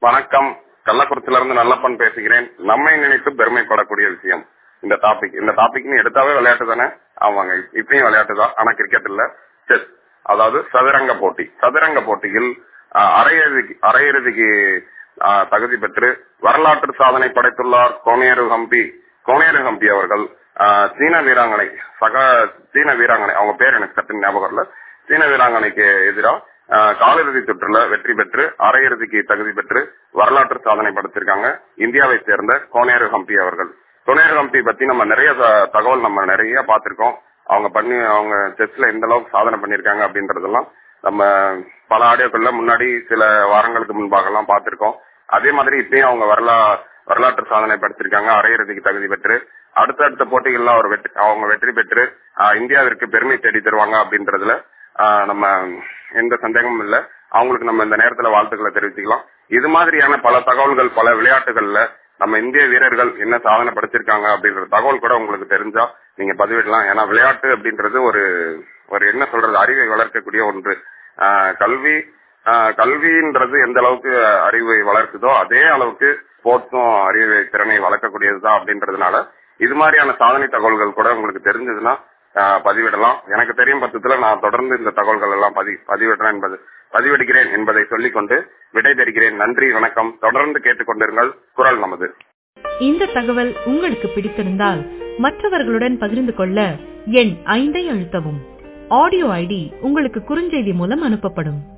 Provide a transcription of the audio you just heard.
வணக்கம் கள்ளக்குறிச்சியில இருந்து நல்லப்பன் பேசுகிறேன் நம்மை நினைத்து பெருமைப்படக்கூடிய விஷயம் இந்த டாபிக் இந்த டாபிக்னு எடுத்தாவே விளையாட்டு தானே ஆமாங்க இப்பயும் விளையாட்டு தான் ஆனா கிரிக்கெட் இல்ல செஸ் அதாவது சதுரங்க போட்டி சதுரங்க போட்டியில் ஆஹ், அரையிறுதிக்கு அரையிறுதிக்கு ஆஹ், தகுதி பெற்று வரலாற்று சாதனை படைத்துள்ளார் கோனேரு ஹம்பி கோனேரு ஹம்பி அவர்கள் ஆஹ், சீன வீராங்கனை சக சீன வீராங்கனை அவங்க பேர் எனக்கு சட்டு ஞாபகம் இல்ல சீன வீராங்கனைக்கு எதிராக காலிறுதி சுற்றுல வெற்றி பெற்று அரையிறுதிக்கு தகுதி பெற்று வரலாற்று சாதனை படைத்திருக்காங்க இந்தியாவை சேர்ந்த கோனேரு ஹம்பி அவர்கள் கோனேரு ஹம்பி பத்தி நம்ம நிறைய த- தகவல் நம்ம நிறைய பார்த்திருக்கோம் அவங்க பண்ணி அவங்க செஸ்ல எந்த அளவுக்கு சாதனை பண்ணிருக்காங்க அப்படின்றதெல்லாம் நம்ம பல ஆடியோக்கள்ல முன்னாடி சில வாரங்களுக்கு முன்பாக எல்லாம் பார்த்திருக்கோம் அதே மாதிரி இப்பயும் அவங்க வரலா வரலாற்று சாதனை படைத்திருக்காங்க அரையிறுதிக்கு தகுதி பெற்று அடுத்தடுத்த போட்டிகள்ல அவர் வெற்றி அவங்க வெற்றி பெற்று ஆஹ், இந்தியாவிற்கு பெருமை தேடி தருவாங்க அப்படின்றதுல ஆஹ், நம்ம எந்த சந்தேகமும் இல்ல அவங்களுக்கு நம்ம இந்த நேரத்துல வாழ்த்துக்களை தெரிவிச்சுக்கலாம் இது மாதிரியான பல தகவல்கள் பல விளையாட்டுகள்ல நம்ம இந்திய வீரர்கள் என்ன சாதனை படைச்சிருக்காங்க அப்படின்ற தகவல் கூட உங்களுக்கு தெரிஞ்சா நீங்க பதிவிடலாம் ஏன்னா விளையாட்டு அப்படின்றது ஒரு ஒரு என்ன சொல்றது அறிவை வளர்க்கக்கூடிய ஒன்று ஆஹ், கல்வி ஆஹ், கல்வின்றது எந்த அளவுக்கு அறிவை வளர்க்குதோ அதே அளவுக்கு ஸ்போர்ட்ஸும் அறிவை திறனை வளர்க்கக்கூடியதுதான் அப்படின்றதுனால இது மாதிரியான சாதனை தகவல்கள் கூட உங்களுக்கு தெரிஞ்சதுன்னா ஆஹ், பதிவிடலாம் எனக்கு தெரியும் பட்சத்துல நான் தொடர்ந்து இந்த தகவல்கள் எல்லாம் பதி பதிவிடுறேன் என்பது பதிவிடுகிறேன் என்பதை சொல்லிக்கொண்டு விடை பெறுகிறேன் நன்றி வணக்கம் தொடர்ந்து கேட்டுக்கொண்டிருங்கள் குரல் நமது இந்த தகவல் உங்களுக்கு பிடித்திருந்தால் மற்றவர்களுடன் பகிர்ந்து கொள்ள எண் ஐந்தை அழுத்தவும் ஆடியோ ஐடி உங்களுக்கு குறுஞ்செய்தி மூலம் அனுப்பப்படும்